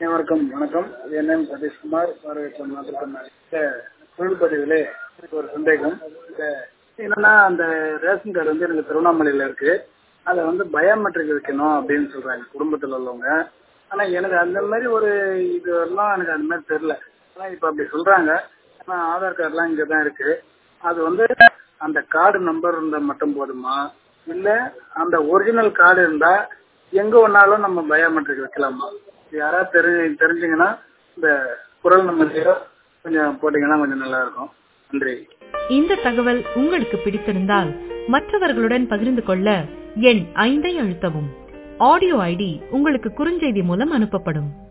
வணக்கம் வணக்கம் என் நேம் சதீஷ்குமார் பார்வையற்ற மாற்றுத்திறனாளி இந்த தொழில்பதிவிலே எனக்கு ஒரு சந்தேகம் இந்த என்னன்னா அந்த ரேஷன் கார்டு வந்து எனக்கு திருவண்ணாமலையில இருக்கு அதை வந்து பயோமெட்ரிக் வைக்கணும் அப்படின்னு சொல்றாங்க குடும்பத்தில் உள்ளவங்க ஆனா எனக்கு அந்த மாதிரி ஒரு இது எல்லாம் எனக்கு அந்த மாதிரி தெரியல ஆனா இப்ப அப்படி சொல்றாங்க ஆனா ஆதார் கார்டுலாம் இங்க தான் இருக்கு அது வந்து அந்த கார்டு நம்பர் இருந்தா மட்டும் போதுமா இல்ல அந்த ஒரிஜினல் கார்டு இருந்தா எங்க வேணாலும் நம்ம பயோமெட்ரிக் வைக்கலாமா யாராவது தெரி தெரிஞ்சீங்கன்னா இந்த குரல் நம்பர்லயோ கொஞ்சம் போட்டீங்கன்னா கொஞ்சம் நல்லா இருக்கும் நன்றி இந்த தகவல் உங்களுக்கு பிடித்திருந்தால் மற்றவர்களுடன் பகிர்ந்து கொள்ள எண் ஐந்தை அழுத்தவும் ஆடியோ ஐடி உங்களுக்கு குறுஞ்செய்தி மூலம் அனுப்பப்படும்